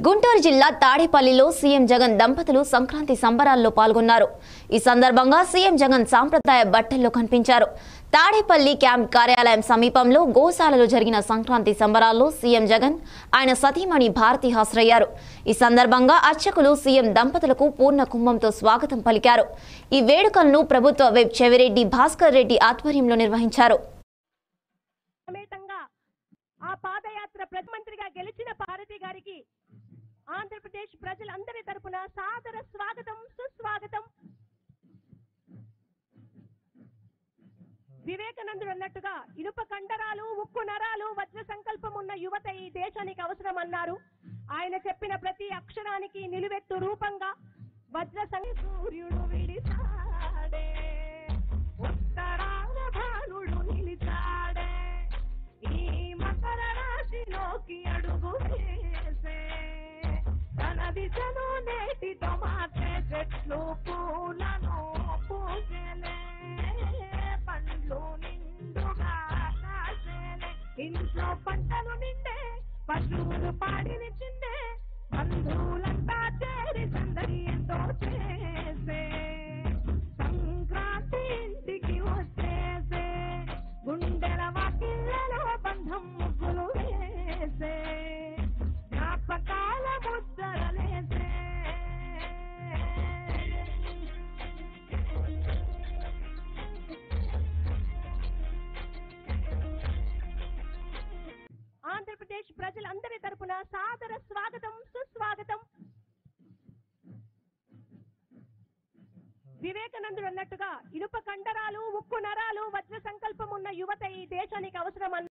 గుంటూరు జిల్లా తాడేపల్లిలో సీఎం జగన్ దంపతులు సంక్రాంతి సంబరాల్లో పాల్గొన్నారు ఈ సందర్భంగా సీఎం జగన్ సాంప్రదాయ బట్టల్లో కనిపించారు తాడేపల్లి క్యాంప్ కార్యాలయం సమీపంలో గోశాలలో జరిగిన సంక్రాంతి సంబరాల్లో సీఎం జగన్ ఆయన సతీమణి భారతి హాజరయ్యారు ఈ సందర్భంగా అర్చకులు సీఎం దంపతులకు పూర్ణ కుంభంతో స్వాగతం పలికారు ఈ వేడుకలను ప్రభుత్వ వెబ్ చెవిరెడ్డి భాస్కర్ రెడ్డి ఆధ్వర్యంలో నిర్వహించారు సమేతంగా ఆ పాదయాత్ర ప్రధానమంత్రిగా గెలిచిన భారతి గారికి ఆంధ్రప్రదేశ్ ప్రజలందరి తరపున సాదర స్వాగతం సుస్వాగతం వివేకానందుడు అన్నట్టుగా ఇనుప కండరాలు ఉక్కు నరాలు వజ్ర సంకల్పం ఉన్న యువత ఈ దేశానికి అవసరం అన్నారు ఆయన చెప్పిన ప్రతి అక్షరానికి నిలువెత్తు రూపంగా వజ్ర సం సూర్యుడు విడిసాడే ఉత్తరాన భానుడు నిలిచాడే ఈ మకర రాశిలోకి అడుగు వేసే తన దిశను నేటితో మార్చే చెట్లు పూలను పూసెలే పండ్లు నిండుగా కాసేలే ఇంట్లో పంటలు నిండే పశువులు పాడినిచ్చిందే బంధువులంతా చేరి సందడి ఎంతో చేసే సంక్రాంతి ఇంటికి వచ్చేసే గుండెల వాకిళ్ళలో బంధం ముగ్గులు వేసే జ్ఞాపకాల ముద్దరలేసే ఆంధ్రప్రదేశ్ ప్రజలందరి తరపున సాదర స్వాగతం సుస్వాగతం వివేకానందుడు అన్నట్టుగా ఇనుప కండరాలు ఉక్కు నరాలు వజ్ర సంకల్పం ఉన్న యువత ఈ దేశానికి అవసరం అన్నారు